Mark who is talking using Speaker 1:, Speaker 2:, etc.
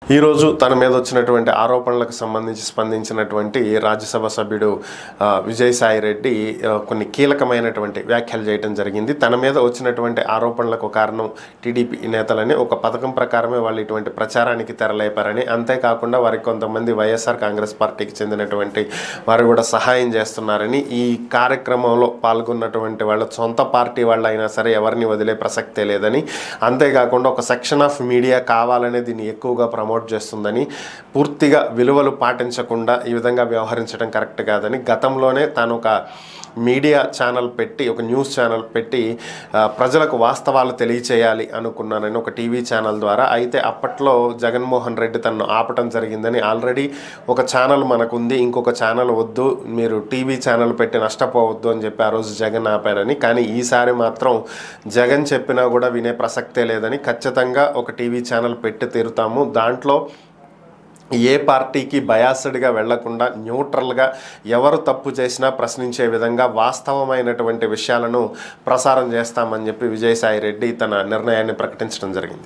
Speaker 1: ఈరోజు తన మీద వచ్చినటువంటి ఆరోపణలకు సంబంధించి స్పందించినటువంటి రాజ్యసభ సభ్యుడు ఆ, విజయసాయి రెడ్డి ఆ, కొన్ని కీలకమైనటువంటి వ్యాఖ్యలు చేయడం జరిగింది తన మీద వచ్చినటువంటి ఆరోపణలకు కారణం టీడీపీ నేతలని ఒక పథకం ప్రకారమే వాళ్ళు ఇటువంటి ప్రచారానికి తెరలేపారని అంతేకాకుండా వారికి కొంతమంది వైఎస్ఆర్ కాంగ్రెస్ పార్టీకి చెందినటువంటి వారు కూడా సహాయం చేస్తున్నారని ఈ కార్యక్రమంలో పాల్గొన్నటువంటి వాళ్ళ సొంత పార్టీ వాళ్ళు అయినా సరే ఎవరిని వదిలే ప్రసక్తే లేదని అంతేకాకుండా ఒక సెక్షన్ ఆఫ్ మీడియా కావాలనే దీన్ని ఎక్కువగా ప్రమోట్ చేస్తుందని పూర్తిగా విలువలు పాటించకుండా ఈ విధంగా వ్యవహరించడం కరెక్ట్ కాదని గతంలోనే తాను ఒక మీడియా ఛానల్ పెట్టి ఒక న్యూస్ ఛానల్ పెట్టి ఆ, ప్రజలకు వాస్తవాలు తెలియచేయాలి అనుకున్నానని ఒక టీవీ ఛానల్ ద్వారా అయితే అప్పట్లో జగన్మోహన్ రెడ్డి తనను ఆపటం జరిగిందని ఆల్రెడీ ఒక ఛానల్ మనకుంది ఇంకొక ఛానల్ వద్దు మీరు టీవీ ఛానల్ పెట్టి నష్టపోవద్దు అని చెప్పి ఆ రోజు జగన్ ఆపారని కానీ ఈసారి మాత్రం జగన్ చెప్పినా కూడా వినే ప్రసక్తే లేదని ఖచ్చితంగా ఒక టీవీ ఛానల్ పెట్టి తీరుతాము దాంట్లో ఏ పార్టీకి బయాస్డ్గా వెళ్లకుండా న్యూట్రల్గా ఎవరు తప్పు చేసినా ప్రశ్నించే విధంగా వాస్తవమైనటువంటి విషయాలను ప్రసారం చేస్తామని చెప్పి విజయసాయి రెడ్డి తన నిర్ణయాన్ని ప్రకటించడం జరిగింది